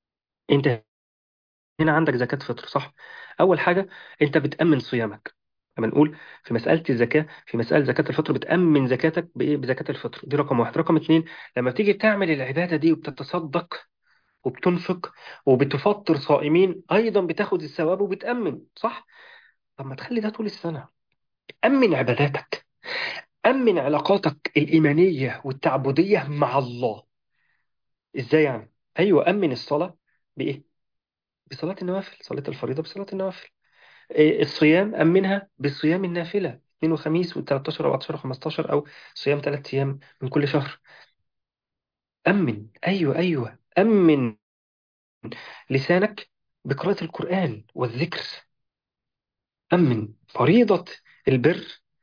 أنت هنا عندك زكاة فطر صح؟ أول حاجة أنت بتأمن صيامك لما نقول في مسألة الزكاة في مسألة زكاة الفطر بتأمن زكاتك بإيه بزكاة الفطر دي رقم واحد رقم اتنين لما تيجي تعمل العبادة دي وبتتصدق وبتنفق وبتفطر صائمين أيضا بتاخد الثواب وبتأمن صح؟ طب ما تخلي ده طول السنة أمن عباداتك أمن علاقاتك الإيمانية والتعبدية مع الله إزاي يعني؟ أيوة أمن الصلاة بإيه؟ بصلاة النوافل صلاة الفريضة بصلاة النوافل إيه، الصيام أمنها بصيام النافلة اثنين وخميس و13 و14 و15 أو صيام ثلاث أيام من كل شهر أمن أيوة أيوة أمن لسانك بقراءة القرآن والذكر أمن فريضة البر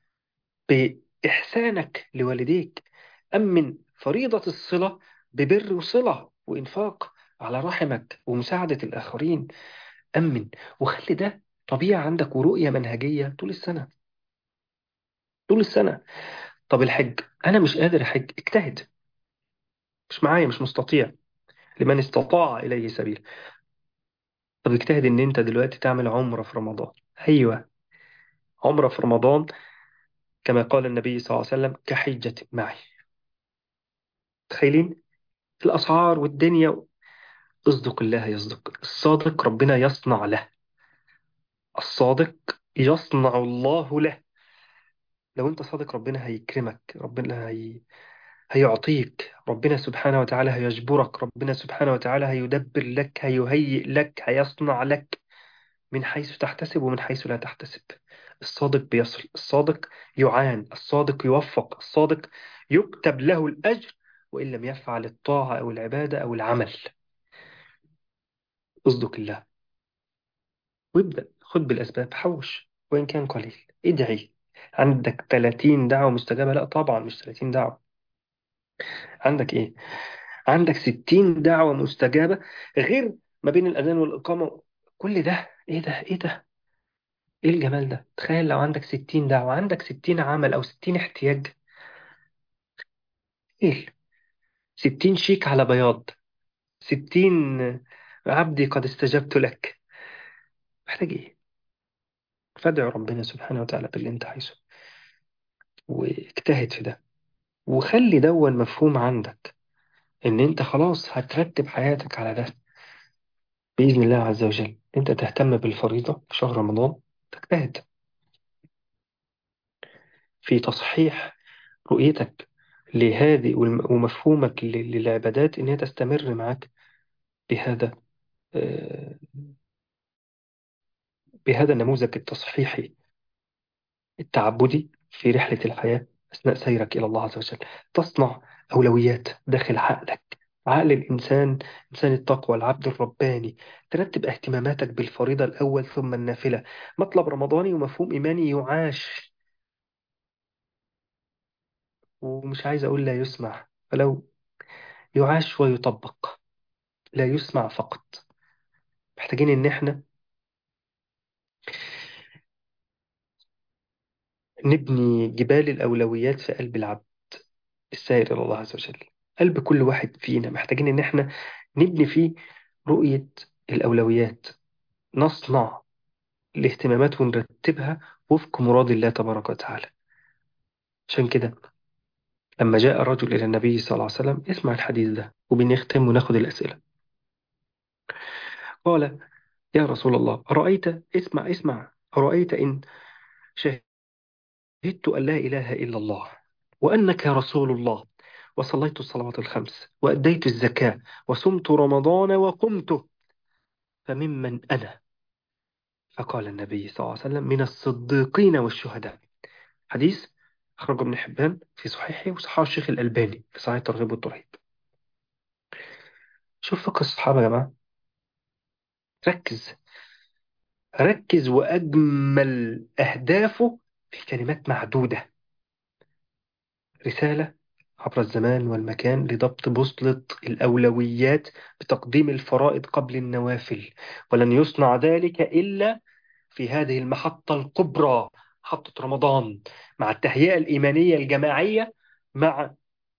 بإحسانك لوالديك أمن فريضة الصلة ببر وصلة وإنفاق على رحمك ومساعدة الآخرين أمن وخلي ده طبيعة عندك ورؤية منهجية طول السنة طول السنة طب الحج أنا مش قادر أحج اجتهد مش معايا مش مستطيع لمن استطاع إليه سبيل طب اجتهد إن أنت دلوقتي تعمل عمرة في رمضان أيوة عمرة في رمضان كما قال النبي صلى الله عليه وسلم كحجة معي تخيلين الأسعار والدنيا اصدق الله يصدق الصادق ربنا يصنع له الصادق يصنع الله له لو انت صادق ربنا هيكرمك ربنا هي... هيعطيك ربنا سبحانه وتعالى هيجبرك ربنا سبحانه وتعالى هيدبر لك هيهيئ لك هيصنع لك من حيث تحتسب ومن حيث لا تحتسب الصادق بيصل الصادق يعان الصادق يوفق الصادق يكتب له الأجر وإن لم يفعل الطاعة أو العبادة أو العمل اصدق الله وابدأ خد بالأسباب حوش وإن كان قليل ادعي عندك 30 دعوة مستجابة لا طبعا مش 30 دعوة عندك إيه عندك 60 دعوة مستجابة غير ما بين الأذان والإقامة كل ده إيه ده إيه ده إيه الجمال ده تخيل لو عندك 60 دعوة عندك 60 عمل أو 60 احتياج إيه 60 شيك على بياض 60 عبدي قد استجبت لك محتاج إيه فادع ربنا سبحانه وتعالى باللي أنت عايزه واجتهد في ده وخلي دون مفهوم عندك ان انت خلاص هترتب حياتك على ده بإذن الله عز وجل انت تهتم بالفريضة في شهر رمضان تجتهد في تصحيح رؤيتك لهذه والم- ومفهومك ل- للعبادات ان هي تستمر معك بهذا آه، بهذا النموذج التصحيحي التعبدي في رحلة الحياة أثناء سيرك إلى الله عز وجل تصنع أولويات داخل عقلك عقل الإنسان إنسان التقوى العبد الرباني ترتب اهتماماتك بالفريضة الأول ثم النافلة مطلب رمضاني ومفهوم إيماني يعاش ومش عايز أقول لا يسمع فلو يعاش ويطبق لا يسمع فقط محتاجين إن إحنا نبني جبال الأولويات في قلب العبد السائر إلى الله عز وجل قلب كل واحد فينا محتاجين إن إحنا نبني فيه رؤية الأولويات نصنع الاهتمامات ونرتبها وفق مراد الله تبارك وتعالى عشان كده لما جاء رجل إلى النبي صلى الله عليه وسلم اسمع الحديث ده وبنختم وناخد الأسئلة قال يا رسول الله أرأيت اسمع اسمع أرأيت إن شهدت أن لا إله إلا الله وأنك رسول الله وصليت الصلوات الخمس وأديت الزكاة وصمت رمضان وقمت فممن أنا فقال النبي صلى الله عليه وسلم من الصديقين والشهداء حديث أخرجه ابن حبان في صحيحه وصححه الشيخ الألباني في صحيح الترغيب والترهيب شوف فقه الصحابة يا جماعة ركز ركز وأجمل أهدافه في كلمات معدودة رسالة عبر الزمان والمكان لضبط بوصلة الأولويات بتقديم الفرائض قبل النوافل ولن يصنع ذلك إلا في هذه المحطة الكبرى محطة رمضان مع التهيئة الإيمانية الجماعية مع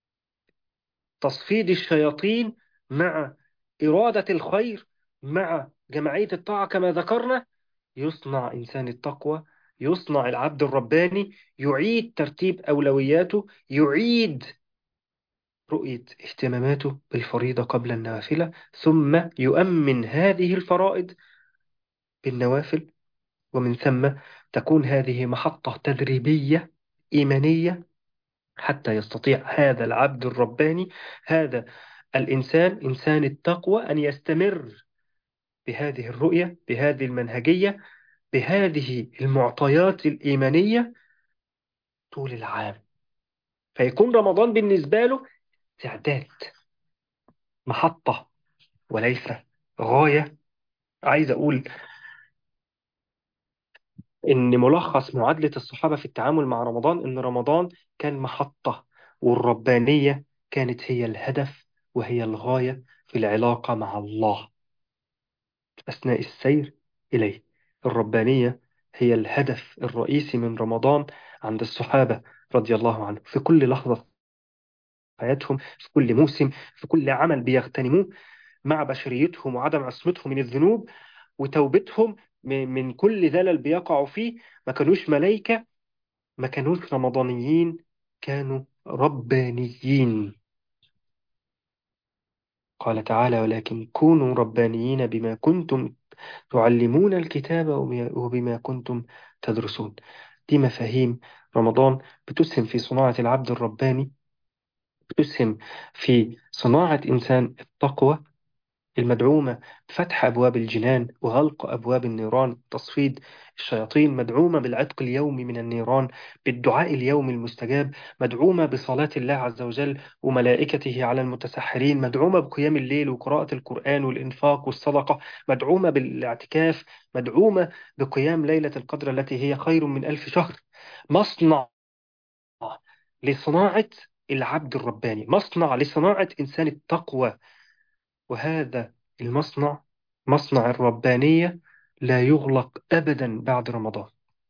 تصفيد الشياطين مع إرادة الخير مع جماعية الطاعة كما ذكرنا يصنع إنسان التقوى يصنع العبد الرباني يعيد ترتيب أولوياته يعيد رؤية اهتماماته بالفريضة قبل النافلة ثم يؤمن هذه الفرائض بالنوافل ومن ثم تكون هذه محطة تدريبية إيمانية حتى يستطيع هذا العبد الرباني هذا الإنسان إنسان التقوى أن يستمر بهذه الرؤية بهذه المنهجية بهذه المعطيات الإيمانية طول العام فيكون رمضان بالنسبة له استعداد محطة وليس غاية عايز أقول إن ملخص معادلة الصحابة في التعامل مع رمضان إن رمضان كان محطة والربانية كانت هي الهدف وهي الغاية في العلاقة مع الله أثناء السير إليه الربانية هي الهدف الرئيسي من رمضان عند الصحابة رضي الله عنهم في كل لحظة في حياتهم في كل موسم في كل عمل بيغتنموه مع بشريتهم وعدم عصمتهم من الذنوب وتوبتهم من من كل زلل بيقعوا فيه ما كانوش ملايكة ما كانوش رمضانيين كانوا ربانيين قال تعالى ولكن كونوا ربانيين بما كنتم تعلمون الكتاب وبما وبما كنتم تدرسون دي مفاهيم رمضان بتسهم في صناعة العبد الرباني بتسهم في صناعة إنسان التقوى المدعومة بفتح أبواب الجنان وغلق أبواب النيران تصفيد الشياطين مدعومة بالعتق اليومي من النيران بالدعاء اليومي المستجاب مدعومة بصلاة الله عز وجل وملائكته على المتسحرين مدعومة بقيام الليل وقراءة القرآن والإنفاق والصدقة مدعومة بالاعتكاف مدعومة بقيام ليلة القدر التي هي خير من ألف شهر مصنع لصناعة العبد الرباني مصنع لصناعة إنسان التقوى وهذا المصنع مصنع الربانية لا يغلق أبدا بعد رمضان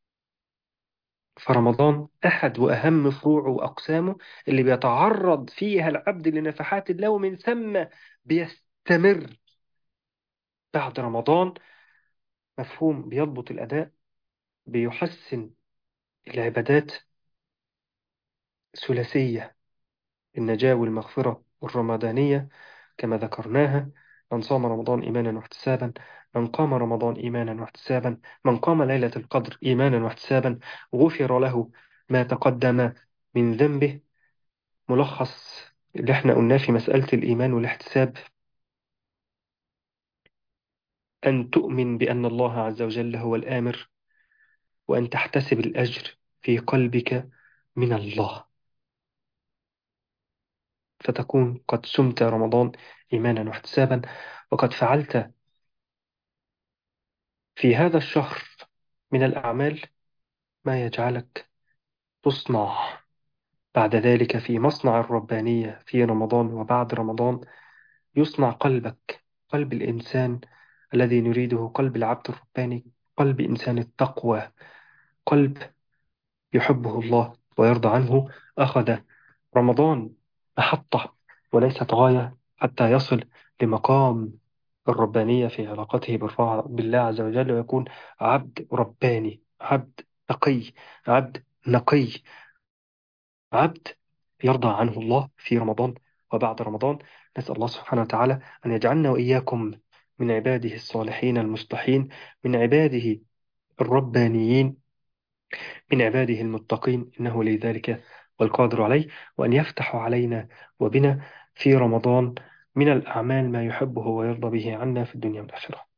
فرمضان أحد وأهم فروعه وأقسامه اللي بيتعرض فيها العبد لنفحات الله ومن ثم بيستمر بعد رمضان مفهوم بيضبط الأداء بيحسن العبادات ثلاثية النجاة والمغفرة الرمضانية كما ذكرناها من صام رمضان إيمانا واحتسابا من قام رمضان إيمانا واحتسابا من قام ليلة القدر إيمانا واحتسابا غفر له ما تقدم من ذنبه ملخص اللي احنا قلناه في مسألة الإيمان والاحتساب أن تؤمن بأن الله عز وجل هو الآمر وأن تحتسب الأجر في قلبك من الله فتكون قد سمت رمضان إيمانا واحتسابا وقد فعلت في هذا الشهر من الأعمال ما يجعلك تصنع بعد ذلك في مصنع الربانية في رمضان وبعد رمضان يصنع قلبك قلب الإنسان الذي نريده قلب العبد الرباني قلب إنسان التقوى قلب يحبه الله ويرضى عنه أخذ رمضان محطة وليست غاية حتى يصل لمقام الربانية في علاقته بالرع- بالله عز وجل ويكون عبد رباني عبد تقي عبد نقي عبد يرضى عنه الله في رمضان وبعد رمضان نسأل الله سبحانه وتعالى أن يجعلنا وإياكم من عباده الصالحين المصلحين من عباده الربانيين من عباده المتقين إنه لذلك والقادر عليه وأن يفتح علينا وبنا في رمضان من الأعمال ما يحبه ويرضى به عنا في الدنيا والآخرة